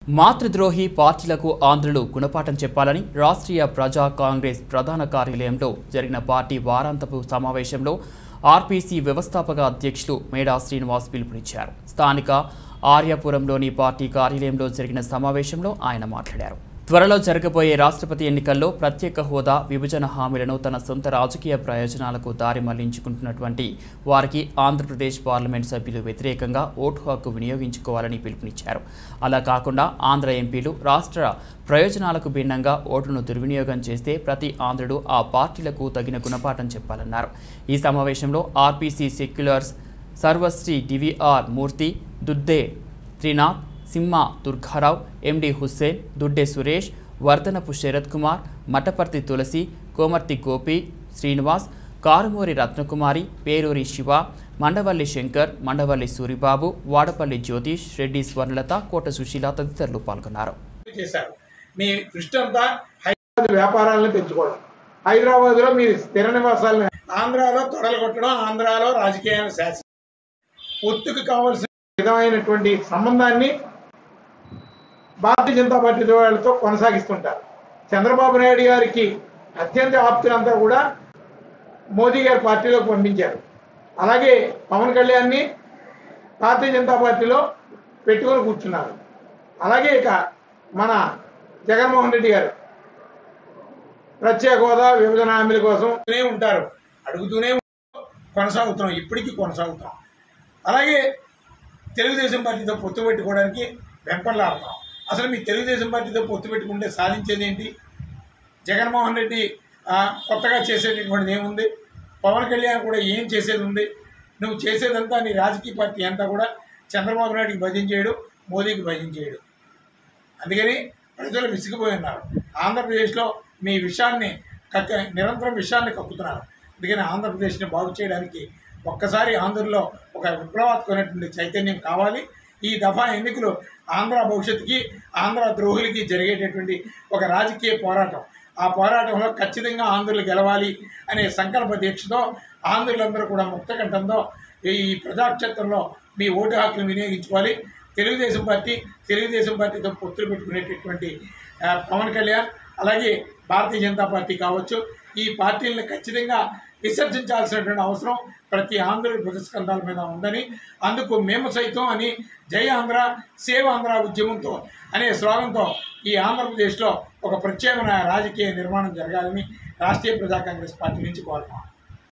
మాతృద్రోహి పార్టీలకు ఆంధ్రులు గుణపాఠం చెప్పాలని రాష్ట్రీయ ప్రజా కాంగ్రెస్ ప్రధాన కార్యాలయంలో జరిగిన పార్టీ వారాంతపు సమావేశంలో ఆర్పీసీ వ్యవస్థాపక అధ్యక్షులు మేడా శ్రీనివాస్ పిలుపునిచ్చారు స్థానిక ఆర్యాపురంలోని పార్టీ కార్యాలయంలో జరిగిన సమావేశంలో ఆయన మాట్లాడారు త్వరలో జరగబోయే రాష్ట్రపతి ఎన్నికల్లో ప్రత్యేక హోదా విభజన హామీలను తన సొంత రాజకీయ ప్రయోజనాలకు దారి మళ్లించుకుంటున్నటువంటి వారికి ఆంధ్రప్రదేశ్ పార్లమెంట్ సభ్యులు వ్యతిరేకంగా ఓటు హక్కు వినియోగించుకోవాలని పిలుపునిచ్చారు అలా కాకుండా ఆంధ్ర ఎంపీలు రాష్ట్ర ప్రయోజనాలకు భిన్నంగా ఓటును దుర్వినియోగం చేస్తే ప్రతి ఆంధ్రుడు ఆ పార్టీలకు తగిన గుణపాఠం చెప్పాలన్నారు ఈ సమావేశంలో RPC seculars Sarvasri DVR Murthy Dudde Trinath Simha Durgarao MD Hussain Dudde Suresh వర్ధనపు Sarath Kumar మటపర్తి తులసి కోమర్తి గోపి శ్రీనివాస్ కారుమూరి రత్నకుమారి పేరూరి శివ మండవల్లి శంకర్ మండవల్లి సూరిబాబు వాడపల్లి జ్యోతిష్ రెడ్డి స్వర్ణలత కోట సుశీల తదితరులు పాల్గొన్నారు చేశారు మీ దృష్టి అంతా హైదరాబాద్ వ్యాపారాలను పెంచుకోవడం హైదరాబాద్ లో మీరు స్థిర నివాసాలను ఆంధ్రాలో తొడలు కొట్టడం ఆంధ్రాలో రాజకీయాన్ని శాసి పొత్తుకు కావాల్సిన విధమైనటువంటి సంబంధాన్ని భారతీయ జనతా పార్టీ వాళ్ళతో కొనసాగిస్తుంటారు చంద్రబాబు నాయుడు గారికి అత్యంత ఆప్తులంతా కూడా మోదీ గారి పార్టీలోకి పంపించారు అలాగే పవన్ కళ్యాణ్ని భారతీయ జనతా పార్టీలో పెట్టుకొని కూర్చున్నారు అలాగే ఇక మన జగన్మోహన్ రెడ్డి గారు ప్రత్యేక హోదా విభజన హామీల కోసం అడుగుతూనే ఉంటారు అడుగుతూనే ఉంటారు. కొనసాగుతున్నాం ఇప్పటికీ కొనసాగుతాం అలాగే తెలుగుదేశం పార్టీతో పొత్తు పెట్టుకోవడానికి వెంపర్లాడతాం అసలు మీ తెలుగుదేశం పార్టీతో పొత్తు పెట్టుకుంటే సాధించేది ఏంటి జగన్మోహన్ రెడ్డి ఆ, కొత్తగా చేసేటటువంటిది ఏముంది పవన్ కళ్యాణ్ కూడా ఏం చేసేది ఉంది నువ్వు చేసేదంతా నీ రాజకీయ పార్టీ అంతా కూడా చంద్రబాబు నాయుడికి భజన చేయడు మోదీకి భజన చేయడు అందుకని ప్రజలు విసిగిపోయి ఉన్నారు ఆంధ్రప్రదేశ్లో మీ విషయాన్ని కక్క నిరంతరం విషయాన్ని కక్కుతున్నారు అందుకని ఆంధ్రప్రదేశ్ని బాగు చేయడానికి ఒక్కసారి ఆంధ్రలో ఒక విప్లవాత్మకమైనటువంటి చైతన్యం కావాలి ఈ దఫా ఎన్నికలు ఆంధ్ర భవిష్యత్తుకి ఆంధ్ర ద్రోహులకి జరిగేటటువంటి ఒక రాజకీయ పోరాటం ఆ పోరాటంలో ఖచ్చితంగా ఆంధ్రులు గెలవాలి అనే సంకల్ప దీక్షతో ఆంధ్రులందరూ కూడా ముక్తకంఠంతో ఈ ప్రజాక్షేత్రంలో మీ ఓటు హక్కును వినియోగించుకోవాలి తెలుగుదేశం పార్టీ తెలుగుదేశం పార్టీతో పొత్తులు పెట్టుకునేటటువంటి ఆ, పవన్ కళ్యాణ్ అలాగే భారతీయ జనతా పార్టీ కావచ్చు ఈ పార్టీలను ఖచ్చితంగా విసర్జించాల్సినటువంటి అవసరం ప్రతి ఆంధ్రుడి భుజస్కంధాల మీద ఉందని అందుకు మేము సైతం అని జై ఆంధ్ర సేవ్ ఆంధ్ర ఉద్యమంతో అనే స్లోగన్తో ఈ ఆంధ్రప్రదేశ్లో ఒక ప్రత్యేకమైన రాజకీయ నిర్మాణం జరగాలని రాష్ట్రీయ ప్రజా కాంగ్రెస్ పార్టీ నుంచి కోరుతాం